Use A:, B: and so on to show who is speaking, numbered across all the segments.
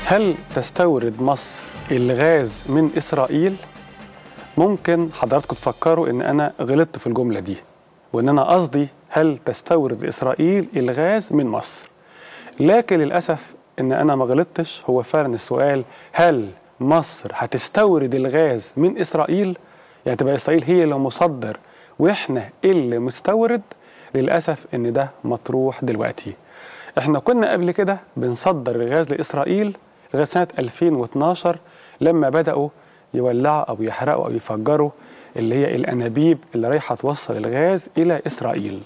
A: هل تستورد مصر الغاز من إسرائيل؟ ممكن حضراتكم تفكروا إن أنا غلطت في الجملة دي وإن أنا قصدي هل تستورد إسرائيل الغاز من مصر؟ لكن للأسف إن أنا ما غلطتش هو فعلا السؤال هل مصر هتستورد الغاز من إسرائيل؟ يعني تبقى إسرائيل هي اللي مصدر وإحنا اللي مستورد؟ للأسف إن ده مطروح دلوقتي. إحنا كنا قبل كده بنصدر الغاز لإسرائيل لغايه سنه 2012 لما بداوا يولعوا او يحرقوا او يفجروا اللي هي الانابيب اللي رايحه توصل الغاز الى اسرائيل.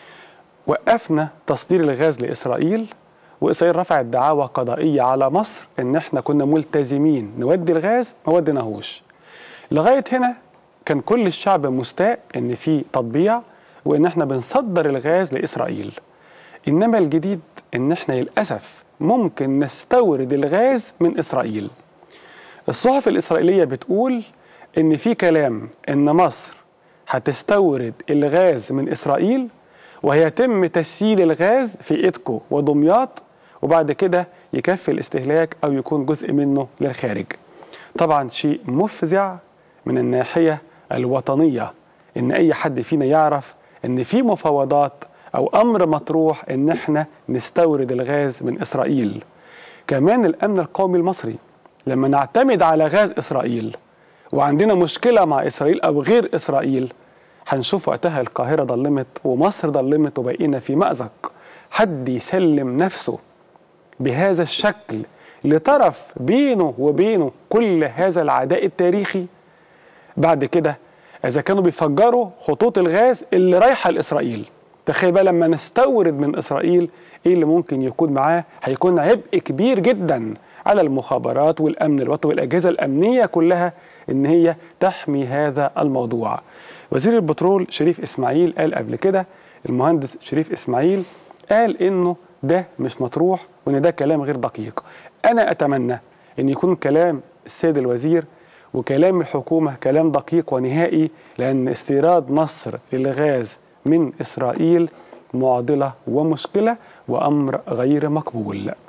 A: وقفنا تصدير الغاز لاسرائيل واسرائيل رفعت دعاوى قضائيه على مصر ان احنا كنا ملتزمين نودي الغاز ما وديناهوش. لغايه هنا كان كل الشعب مستاء ان في تطبيع وان احنا بنصدر الغاز لاسرائيل. انما الجديد ان احنا للاسف ممكن نستورد الغاز من اسرائيل. الصحف الاسرائيليه بتقول ان في كلام ان مصر هتستورد الغاز من اسرائيل وهيتم تسييل الغاز في ايدكو ودمياط وبعد كده يكفي الاستهلاك او يكون جزء منه للخارج. طبعا شيء مفزع من الناحيه الوطنيه ان اي حد فينا يعرف ان في مفاوضات او امر مطروح ان احنا نستورد الغاز من اسرائيل كمان الامن القومي المصري لما نعتمد على غاز اسرائيل وعندنا مشكله مع اسرائيل او غير اسرائيل هنشوف وقتها القاهره ضلمت ومصر ضلمت وبقينا في مازق حد يسلم نفسه بهذا الشكل لطرف بينه وبينه كل هذا العداء التاريخي بعد كده اذا كانوا بيفجروا خطوط الغاز اللي رايحه لاسرائيل تخيل بقى لما نستورد من اسرائيل ايه اللي ممكن يكون معاه هيكون عبء كبير جدا على المخابرات والامن الوطني والاجهزه الامنيه كلها ان هي تحمي هذا الموضوع. وزير البترول شريف اسماعيل قال قبل كده المهندس شريف اسماعيل قال انه ده مش مطروح وان ده كلام غير دقيق. انا اتمنى ان يكون كلام السيد الوزير وكلام الحكومه كلام دقيق ونهائي لان استيراد مصر للغاز من اسرائيل معضله ومشكله وامر غير مقبول